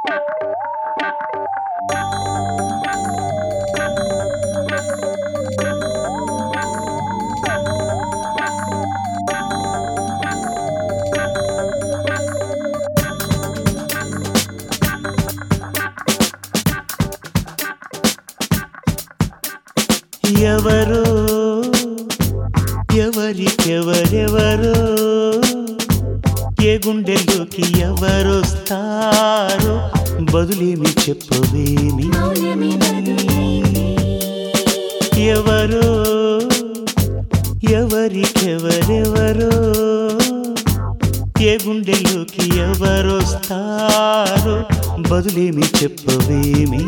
ఎవరో ఎవరికెవరెవరో ఏ గుండెల్లోకి ఎవరొస్తారో బదులేమి చెప్పవేమి ఎవరో ఎవరికెవరెవరో ఏ గుండెల్లోకి ఎవరొస్తారో బదులేమి చెప్పవేమి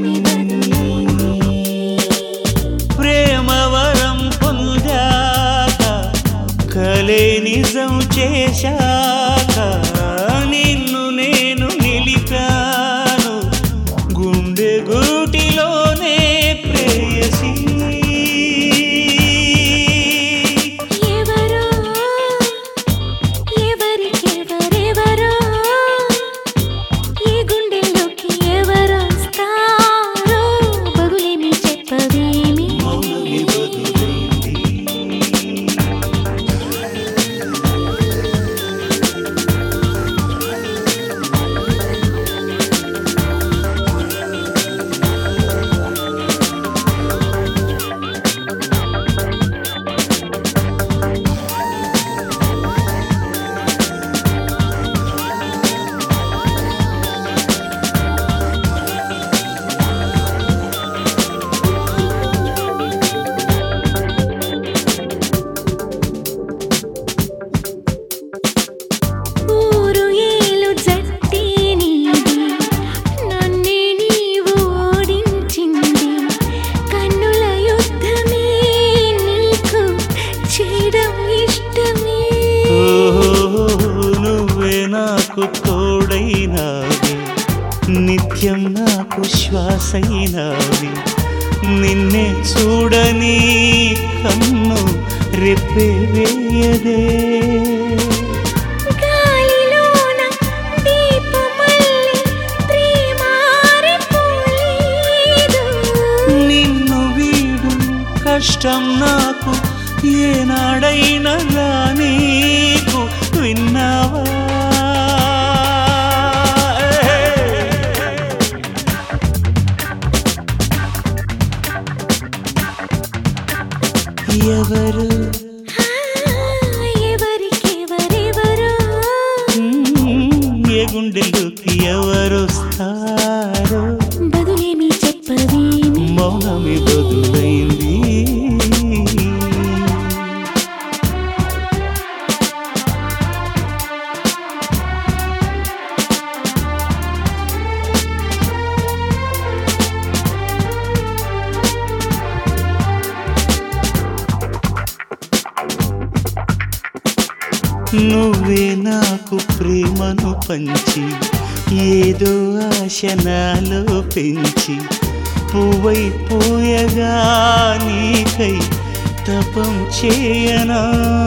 ప్రేమవరం పొందాక కలే నిజం చేశాక నిన్ను నేను నిలిపాను గుండె గూటిలోనే ప్రేయసి ఎవరో ఎవరికెవరెవరో ఏ గుండెల్లోకి ఎవరొస్తారో బదులేమి చెప్పవేమి మౌనమి బదులైంది ఊరు ఏలు జట్టి నీది నన్నే నీవు ఓడించింది కన్నుల యుద్ధమే నీకు చేయడం ఇష్టమే ఓ నువ్వే నాకు తోడైనావి నిత్యం నాకు శ్వాసైనావి నిన్నే చూడని కన్ను రెప్పే వేయదే గాలిలోన దీపమల్లె ప్రేమ ఆరిపోలేదు. నిన్ను వీడు కష్టం నాకు ఏనాడైనా రా నీకు విన్నావా ఎవరు ఆ, ఎవరికెవరెవరో ఏ గుండెల్లోకి ఎవరొస్తారో బదులేమి చెప్పవేమి మౌనమి బదులైంది నువ్వే నాకు ప్రేమను పంచి ఏదో ఆశ నాలో పెంచి పువ్వైపోయగా నీకై తపం చేయనా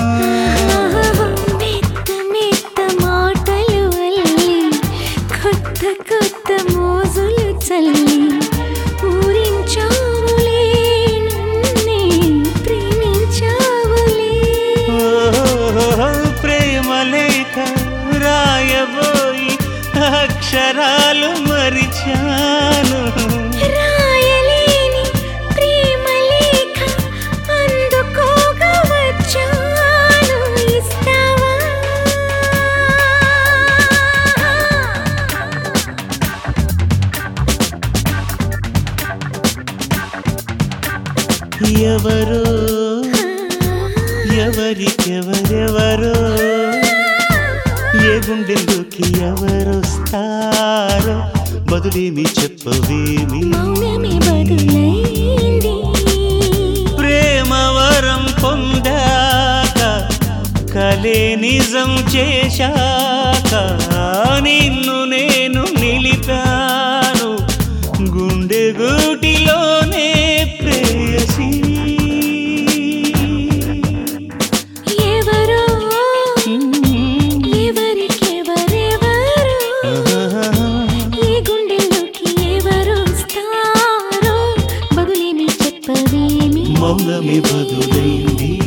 మెత్త మెత్త మాటలు అల్లి కొత్త కొత్త మోజులు చల్లి ఊరించావులే నన్నే ప్రేమించావులే ఓ, ప్రేమ లేఖ రాయబోయి అక్షరాలు మరిచాను రాయలేని ప్రేమ లేఖ అందుకోగా వచ్చాను ఇస్తావా ఎవరో ఎవరికెవరెవరో ఏ గుండెల్లోకి ఎవరొస్తారో బదులేమి చెప్పవేమి మౌనమే బదులైంది ప్రేమవరం పొందాక కలే నిజం చేశాక నిన్ను నేను నిలిపాను గుండె గూటిలోనే ప్రేయసి ఎవరో మ్మ్. ఎవరికెవరెవరో ఆహా. ఈ మౌనమే బదులైంది